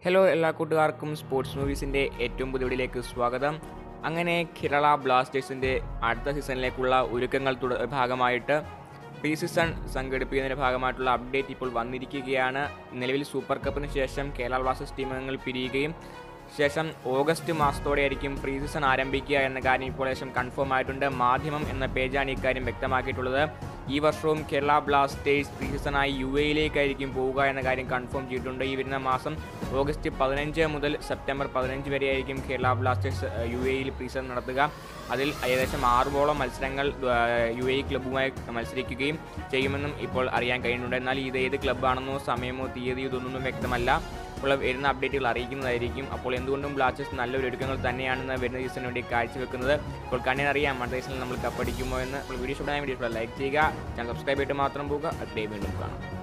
hello എല്ലാ കൂട്ടുകാർക്കും sports മൂവീസിൻ്റെ ഏറ്റവും പുതിയ വീഡിയോയിലേക്ക് സ്വാഗതം അങ്ങനെ കേരള ബ്ലാസ്റ്റേഴ്സിൻ്റെ അടുത്ത സീസണിലേക്കുള്ള ഒരുക്കങ്ങൾ തുട ഭാഗമായിട്ട് പ്രീ സീസൺ സംഘടിപ്പിക്കുന്നതിൻ്റെ ഭാഗമായിട്ടുള്ള അപ്ഡേറ്റ് ഇപ്പോൾ വന്നിരിക്കുകയാണ് നിലവിൽ സൂപ്പർ കപ്പിന് ശേഷം കേരള ബ്ലാസ്റ്റേഴ്സ് ടീമംഗങ്ങൾ പിരിയുകയും ശേഷം ഓഗസ്റ്റ് മാസത്തോടെയായിരിക്കും പ്രീ സീസൺ ആരംഭിക്കുക എന്ന കാര്യം ഇപ്പോൾ ശേഷം കൺഫേം ആയിട്ടുണ്ട് മാധ്യമം എന്ന പേജാണ് ഇക്കാര്യം വ്യക്തമാക്കിയിട്ടുള്ളത് ഈ വർഷവും കേരള ബ്ലാസ്റ്റേഴ്സ് പ്രീ സീസണായി യു എയിലേക്കായിരിക്കും പോവുക എന്ന കാര്യം കൺഫേം ചെയ്തിട്ടുണ്ട് ഈ വരുന്ന മാസം ഓഗസ്റ്റ് പതിനഞ്ച് മുതൽ സെപ്റ്റംബർ പതിനഞ്ച് വരെയായിരിക്കും കേരള ബ്ലാസ്റ്റേഴ്സ് യു എയിൽ പ്രീ സീസൺ നടത്തുക അതിൽ ഏകദേശം ആറുപോളം മത്സരങ്ങൾ യു എ ക്ലബ്ബുമായി മത്സരിക്കുകയും ചെയ്യുമെന്നും ഇപ്പോൾ അറിയാൻ കഴിയുന്നുണ്ട് എന്നാൽ ഇത് ഏത് ക്ലബ്ബാണെന്നോ സമയമോ തീയതിയോ ഇതൊന്നും വ്യക്തമല്ല അപ്പോൾ വരുന്ന അപ്ഡേറ്റുകൾ അറിയിക്കുന്നതായിരിക്കും അപ്പോൾ എന്തുകൊണ്ടും ബ്ലാസ്റ്റേഴ്സ് നല്ലൊരു ഒരുക്കങ്ങൾ തന്നെയാണെന്ന് വരുന്ന സീസണിന് വേണ്ടി കാഴ്ചവെക്കുന്നത് അപ്പോൾ കണ്ണിനറിയാം അടുത്ത സീസണിൽ നമ്മൾ കപ്പടിക്കുമോ എന്ന് അപ്പോൾ വീഡിയോ ഇഷ്ടമായ വീഡിയോ ലൈക്ക് ചെയ്യുക ചാനൽ സബ്സ്ക്രൈബ് ചെയ്തിട്ട് മാത്രം പോകുക അടുത്ത വീണ്ടും കാണാം